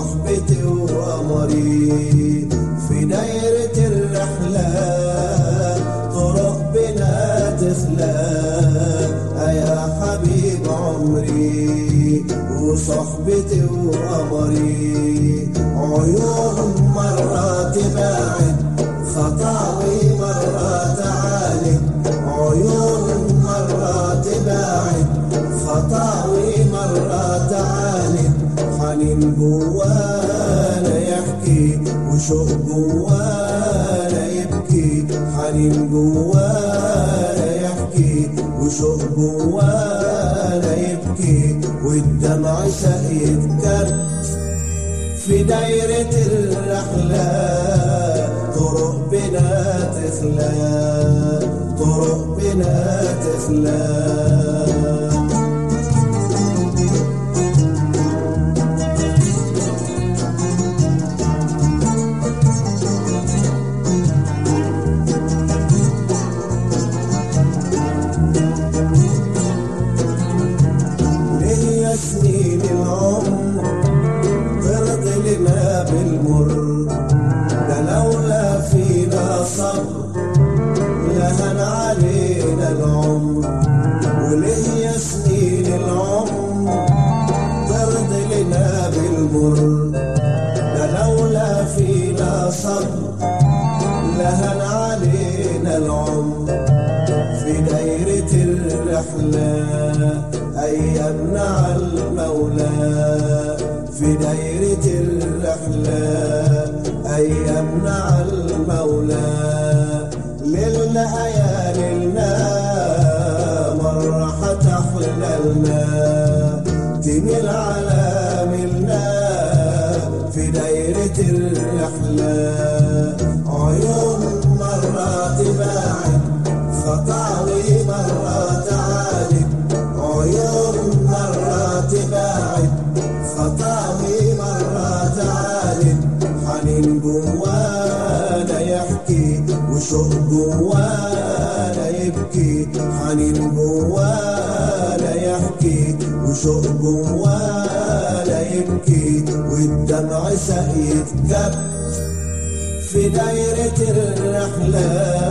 وصحبتي وقمري في دايرة الرحلة طرق بنا تخلى يا حبيب عمري وصحبتي وقمري عيون مرة تباعد خطاوي مرة تعالي عيون مرة تباعد خطاوي مرة تعالي حنين جوانا يحكي وشوق جوانا يبكي حنين جوانا يحكي وشوق جوانا يبكي والدمع شقيت كرب في دايرة الرحلة طرق بنا تخلى طرق بنا تخلى ليا سنين العمر ترضي لنا بالمر ده لولا فينا صبر لهن علينا العمر وليا سنين العمر ترضي لنا بالمر ده لولا فينا صبر لهن علينا العمر في دايرة الرحلة أيامنا على المولى في دايرة الرحلة أيامنا على المولى ليلنا يا ليلنا مرة حتحللنا تميل على ملنا في دايرة الرحلة عيون مرة تباعد خطاوي مرة تعالي عيون مرة تباعد خطاوي مرة تعالي حنين جوانا يحكي وشوق جوانا يبكي حنين جوانا يحكي وشوق جوانا يبكي والدمع سقيت كب في دايرة الرحلة